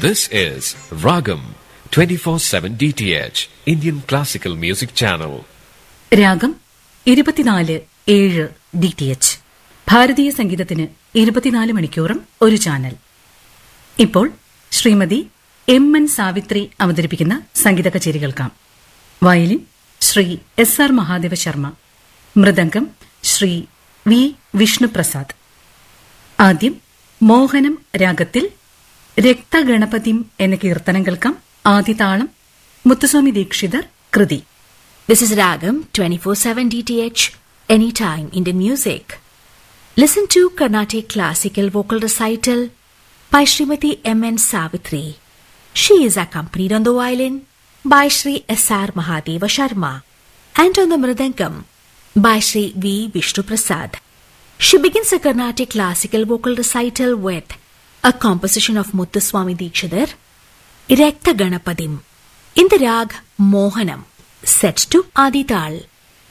This is Ragam 24/7 DTH Indian Classical Music Channel. രാഗം ഇരുപത്തിനാല് ഏഴ് ഡി ടി എച്ച് ഭാരതീയ സംഗീതത്തിന് ഇരുപത്തിനാല് മണിക്കൂറും ഒരു ചാനൽ ഇപ്പോൾ ശ്രീമതി എം എൻ സാവിത്രി അവതരിപ്പിക്കുന്ന സംഗീത കച്ചേരി കേൾക്കാം violin Shri S R Mahadeva Sharma മൃദംഗം ശ്രീ വി വിഷ്ണുപ്രസാദ് ആദ്യം മോഹനം രാഗത്തിൽ രക്തഗണപതിം എന്ന കീർത്തനം കേൾക്കാം ആദിതാളം മുത്തുസ്വാമി ദീക്ഷിതർ കൃതി This is Ragam 24/7 DTH Anytime Indian Music. Listen to Carnatic Classical Vocal Recital by Srimati M. N. Savitri. She is accompanied on the violin by Sri S. R. Mahadeva Sharma and on the mridangam by Sri V. Vishnu Prasad. She begins a Carnatic Classical Vocal Recital with a composition of Muthuswami Dikshidhar, Rekta Ganapadim, in the rag Mohanam, set to Adital.